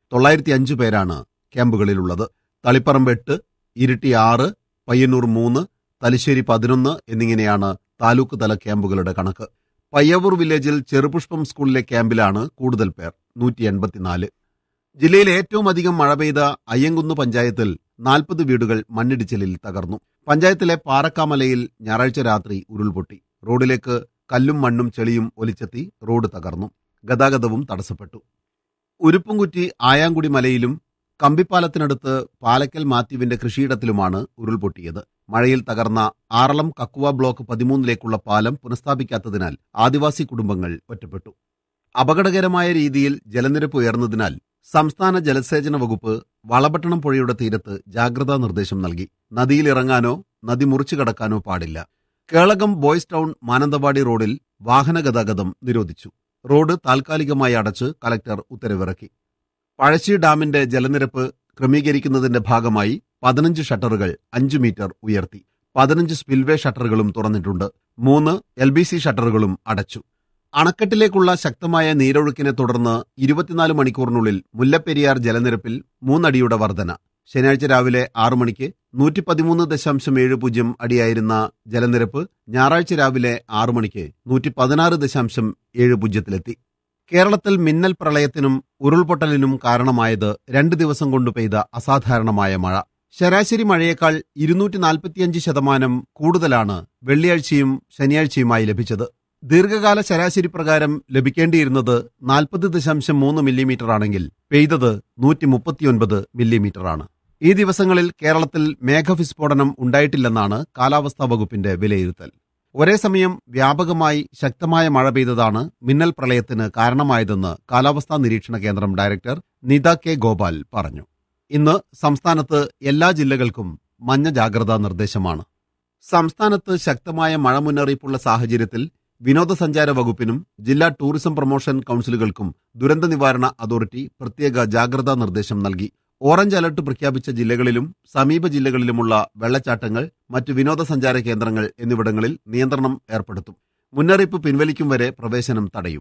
തൊള്ളായിരത്തി അഞ്ച് പേരാണ് ക്യാമ്പുകളിലുള്ളത് തളിപ്പറമ്പ് എട്ട് ഇരിട്ടി ആറ് പയ്യന്നൂർ മൂന്ന് തലശ്ശേരി പതിനൊന്ന് എന്നിങ്ങനെയാണ് താലൂക്ക് തല ക്യാമ്പുകളുടെ കണക്ക് പയ്യവൂർ വില്ലേജിൽ ചെറുപുഷ്പം സ്കൂളിലെ ക്യാമ്പിലാണ് കൂടുതൽ പേർ നൂറ്റി എൺപത്തിനാല് ജില്ലയിൽ ഏറ്റവും അധികം മഴ പെയ്ത അയ്യങ്കുന്ന് പഞ്ചായത്തിൽ നാൽപ്പത് വീടുകൾ മണ്ണിടിച്ചിലിൽ തകർന്നു പഞ്ചായത്തിലെ പാറക്കാമലയിൽ ഞായറാഴ്ച രാത്രി ഉരുൾപൊട്ടി റോഡിലേക്ക് കല്ലും മണ്ണും ചെളിയും ഒലിച്ചെത്തി റോഡ് തകർന്നു ഗതാഗതവും തടസ്സപ്പെട്ടു ഉരുപ്പുംകുറ്റി ആയാങ്കുടി മലയിലും കമ്പിപ്പാലത്തിനടുത്ത് പാലക്കൽ മാത്യുവിന്റെ കൃഷിയിടത്തിലുമാണ് ഉരുൾപൊട്ടിയത് മഴയിൽ തകർന്ന ആറളം കക്കുവ ബ്ലോക്ക് പതിമൂന്നിലേക്കുള്ള പാലം പുനഃസ്ഥാപിക്കാത്തതിനാൽ ആദിവാസി കുടുംബങ്ങൾ ഒറ്റപ്പെട്ടു അപകടകരമായ രീതിയിൽ ജലനിരപ്പ് ഉയർന്നതിനാൽ സംസ്ഥാന ജലസേചന വകുപ്പ് വളപട്ടണം പുഴയുടെ തീരത്ത് ജാഗ്രതാ നിർദ്ദേശം നൽകി നദിയിലിറങ്ങാനോ നദി മുറിച്ചു കടക്കാനോ പാടില്ല കേളകം ബോയ്സ് ടൗൺ മാനന്തവാടി റോഡിൽ വാഹന ഗതാഗതം നിരോധിച്ചു റോഡ് താൽക്കാലികമായി അടച്ച് കലക്ടർ ഉത്തരവിറക്കി പഴശ്ശി ഡാമിന്റെ ജലനിരപ്പ് ക്രമീകരിക്കുന്നതിന്റെ ഭാഗമായി പതിനഞ്ച് ഷട്ടറുകൾ അഞ്ച് മീറ്റർ ഉയർത്തി പതിനഞ്ച് സ്പിൽവേ ഷട്ടറുകളും തുറന്നിട്ടുണ്ട് മൂന്ന് എൽ ബി സി ഷട്ടറുകളും അടച്ചു അണക്കെട്ടിലേക്കുള്ള ശക്തമായ നീരൊഴുക്കിനെ തുടർന്ന് ഇരുപത്തിനാല് മണിക്കൂറിനുള്ളിൽ മുല്ലപ്പെരിയാർ ജലനിരപ്പിൽ മൂന്നടിയുടെ വർധന ശനിയാഴ്ച രാവിലെ ആറു മണിക്ക് നൂറ്റി പതിമൂന്ന് ദശാംശം ഏഴ് പൂജ്യം അടിയായിരുന്ന ജലനിരപ്പ് ഞായറാഴ്ച രാവിലെ ആറു മണിക്ക് നൂറ്റി പതിനാറ് ദശാംശം ഏഴ് പൂജ്യത്തിലെത്തി കേരളത്തിൽ മിന്നൽ പ്രളയത്തിനും ഉരുൾപൊട്ടലിനും കാരണമായത് രണ്ട് ദിവസം കൊണ്ട് പെയ്ത അസാധാരണമായ മഴ ശരാശരി മഴയേക്കാൾ ഇരുന്നൂറ്റി നാൽപ്പത്തിയഞ്ച് ശതമാനം കൂടുതലാണ് വെള്ളിയാഴ്ചയും ശനിയാഴ്ചയുമായി ലഭിച്ചത് ദീർഘകാല ശരാശരി പ്രകാരം ലഭിക്കേണ്ടിയിരുന്നത് നാൽപ്പത് ദശാംശം മൂന്ന് മില്ലിമീറ്റർ ആണെങ്കിൽ പെയ്തത് നൂറ്റി മുപ്പത്തിയൊൻപത് മില്ലിമീറ്ററാണ് ഈ ദിവസങ്ങളിൽ കേരളത്തിൽ മേഘവിസ്ഫോടനം ഉണ്ടായിട്ടില്ലെന്നാണ് കാലാവസ്ഥാ വകുപ്പിന്റെ വിലയിരുത്തൽ ഒരേ സമയം വ്യാപകമായി ശക്തമായ മഴ പെയ്തതാണ് മിന്നൽ പ്രളയത്തിന് കാരണമായതെന്ന് കാലാവസ്ഥാ നിരീക്ഷണ കേന്ദ്രം ഡയറക്ടർ നിത കെ ഗോപാൽ പറഞ്ഞു ഇന്ന് സംസ്ഥാനത്ത് എല്ലാ ജില്ലകൾക്കും മഞ്ഞ ജാഗ്രതാ നിർദ്ദേശമാണ് സംസ്ഥാനത്ത് ശക്തമായ മഴ മുന്നറിയിപ്പുള്ള സാഹചര്യത്തിൽ വിനോദസഞ്ചാര വകുപ്പിനും ജില്ലാ ടൂറിസം പ്രൊമോഷൻ കൌൺസിലുകൾക്കും ദുരന്ത നിവാരണ അതോറിറ്റി പ്രത്യേക ജാഗ്രതാ നിർദ്ദേശം നൽകി ഓറഞ്ച് അലർട്ട് പ്രഖ്യാപിച്ച ജില്ലകളിലും സമീപ ജില്ലകളിലുമുള്ള വെള്ളച്ചാട്ടങ്ങൾ മറ്റ് വിനോദസഞ്ചാര കേന്ദ്രങ്ങൾ എന്നിവിടങ്ങളിൽ നിയന്ത്രണം ഏർപ്പെടുത്തും മുന്നറിയിപ്പ് പിൻവലിക്കും വരെ പ്രവേശനം തടയും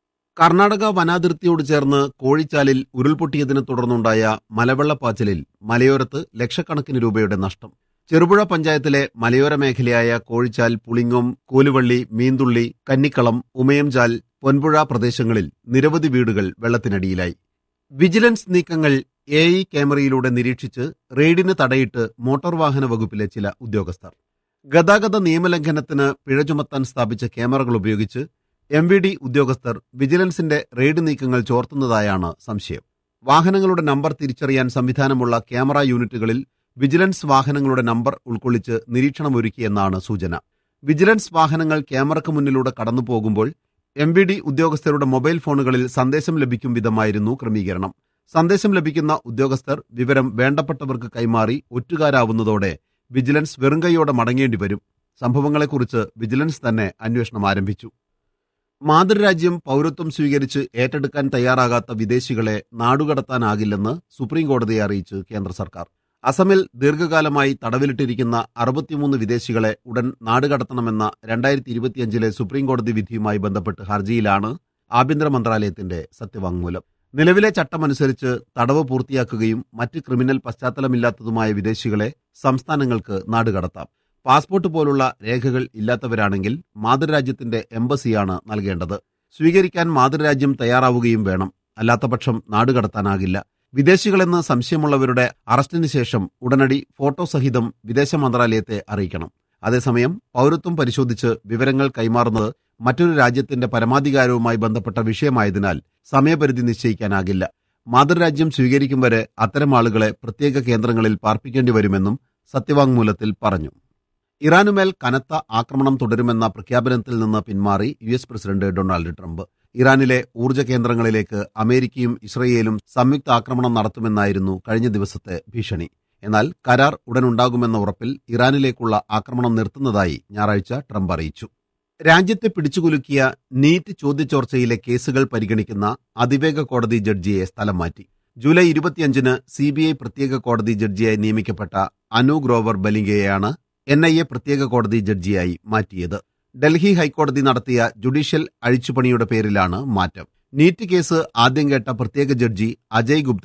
കർണാടക വനാതിർത്തിയോട് ചേർന്ന് കോഴിച്ചാലിൽ ഉരുൾപൊട്ടിയതിനെ തുടർന്നുണ്ടായ മലവെള്ളപ്പാച്ചിലിൽ മലയോരത്ത് ലക്ഷക്കണക്കിന് രൂപയുടെ നഷ്ടം ചെറുപുഴ പഞ്ചായത്തിലെ മലയോര മേഖലയായ കോഴിച്ചാൽ പുളിങ്ങോം കൂലുവള്ളി മീന്തുള്ളി കന്നിക്കളം ഉമയംചാൽ പൊൻപുഴ പ്രദേശങ്ങളിൽ നിരവധി വീടുകൾ വെള്ളത്തിനടിയിലായി വിജിലൻസ് നീക്കങ്ങൾ എ ഐ ക്യാമറയിലൂടെ നിരീക്ഷിച്ച് റെയ്ഡിന് തടയിട്ട് മോട്ടോർ വാഹന വകുപ്പിലെ ചില ഉദ്യോഗസ്ഥർ ഗതാഗത നിയമലംഘനത്തിന് പിഴ ചുമത്താൻ സ്ഥാപിച്ച ക്യാമറകൾ ഉപയോഗിച്ച് എം വി ഡി ഉദ്യോഗസ്ഥർ വിജിലൻസിന്റെ റെയ്ഡ് നീക്കങ്ങൾ ചോർത്തുന്നതായാണ് സംശയം വാഹനങ്ങളുടെ നമ്പർ തിരിച്ചറിയാൻ സംവിധാനമുള്ള ക്യാമറ യൂണിറ്റുകളിൽ വിജിലൻസ് വാഹനങ്ങളുടെ നമ്പർ ഉൾക്കൊള്ളിച്ച് നിരീക്ഷണമൊരുക്കിയെന്നാണ് സൂചന വിജിലൻസ് വാഹനങ്ങൾ ക്യാമറയ്ക്ക് മുന്നിലൂടെ കടന്നു പോകുമ്പോൾ എം വി ഡി ഉദ്യോഗസ്ഥരുടെ മൊബൈൽ ഫോണുകളിൽ സന്ദേശം ലഭിക്കും വിധമായിരുന്നു ക്രമീകരണം സന്ദേശം ലഭിക്കുന്ന ഉദ്യോഗസ്ഥർ വിവരം വേണ്ടപ്പെട്ടവർക്ക് കൈമാറി ഒറ്റുകാരാവുന്നതോടെ വിജിലൻസ് വെറുങ്കൈയോടെ മടങ്ങേണ്ടി വരും സംഭവങ്ങളെക്കുറിച്ച് വിജിലൻസ് തന്നെ അന്വേഷണം ആരംഭിച്ചു മാതൃരാജ്യം പൗരത്വം സ്വീകരിച്ച് ഏറ്റെടുക്കാൻ തയ്യാറാകാത്ത വിദേശികളെ നാടുകടത്താനാകില്ലെന്ന് സുപ്രീംകോടതിയെ അറിയിച്ച് കേന്ദ്ര സർക്കാർ അസമിൽ ദീർഘകാലമായി തടവിലിട്ടിരിക്കുന്ന അറുപത്തിമൂന്ന് വിദേശികളെ ഉടൻ നാടുകടത്തണമെന്ന രണ്ടായിരത്തി ഇരുപത്തിയഞ്ചിലെ സുപ്രീംകോടതി വിധിയുമായി ബന്ധപ്പെട്ട് ഹർജിയിലാണ് ആഭ്യന്തര മന്ത്രാലയത്തിന്റെ സത്യവാങ്മൂലം നിലവിലെ ചട്ടമനുസരിച്ച് തടവ് പൂർത്തിയാക്കുകയും മറ്റ് ക്രിമിനൽ പശ്ചാത്തലമില്ലാത്തതുമായ വിദേശികളെ സംസ്ഥാനങ്ങൾക്ക് നാടുകടത്താം പാസ്പോർട്ട് പോലുള്ള രേഖകൾ ഇല്ലാത്തവരാണെങ്കിൽ മാതൃരാജ്യത്തിന്റെ എംബസിയാണ് നൽകേണ്ടത് സ്വീകരിക്കാൻ മാതൃരാജ്യം തയ്യാറാവുകയും വേണം അല്ലാത്തപക്ഷം നാടുകടത്താനാകില്ല വിദേശികളെന്ന് സംശയമുള്ളവരുടെ അറസ്റ്റിന് ശേഷം ഉടനടി ഫോട്ടോ സഹിതം വിദേശ മന്ത്രാലയത്തെ അറിയിക്കണം അതേസമയം പൗരത്വം പരിശോധിച്ച് വിവരങ്ങൾ കൈമാറുന്നത് മറ്റൊരു രാജ്യത്തിന്റെ പരമാധികാരവുമായി ബന്ധപ്പെട്ട വിഷയമായതിനാൽ സമയപരിധി നിശ്ചയിക്കാനാകില്ല മാതൃരാജ്യം സ്വീകരിക്കും വരെ അത്തരം ആളുകളെ പ്രത്യേക കേന്ദ്രങ്ങളിൽ പാർപ്പിക്കേണ്ടി വരുമെന്നും സത്യവാങ്മൂലത്തിൽ പറഞ്ഞു ഇറാനുമേൽ കനത്ത ആക്രമണം തുടരുമെന്ന പ്രഖ്യാപനത്തിൽ നിന്ന് പിന്മാറി U S president Donald Trump ഇറാനിലെ ഊർജ്ജ കേന്ദ്രങ്ങളിലേക്ക് അമേരിക്കയും ഇസ്രയേലും സംയുക്ത ആക്രമണം നടത്തുമെന്നായിരുന്നു കഴിഞ്ഞ ദിവസത്തെ ഭീഷണി എന്നാൽ കരാർ ഉടനുണ്ടാകുമെന്ന ഉറപ്പിൽ ഇറാനിലേക്കുള്ള ആക്രമണം നിർത്തുന്നതായി ഞായറാഴ്ച ട്രംപ് അറിയിച്ചു രാജ്യത്തെ പിടിച്ചുകുലുക്കിയ നീറ്റ് ചോദ്യചോർച്ചയിലെ കേസുകൾ പരിഗണിക്കുന്ന അതിവേഗ കോടതി ജഡ്ജിയെ സ്ഥലം മാറ്റി ജൂലൈ ഇരുപത്തിയഞ്ചിന് സിബിഐ പ്രത്യേക കോടതി ജഡ്ജിയായി നിയമിക്കപ്പെട്ട അനു ഗ്രോവർ ബലിംഗയെയാണ് എൻ ഐ എ പ്രത്യേക കോടതി ജഡ്ജിയായി മാറ്റിയത് ഡൽഹി ഹൈക്കോടതി നടത്തിയ ജുഡീഷ്യൽ അഴിച്ചുപണിയുടെ പേരിലാണ് മാറ്റം നീറ്റ് കേസ് ആദ്യം കേട്ട പ്രത്യേക ജഡ്ജി അജയ് ഗുപ്ത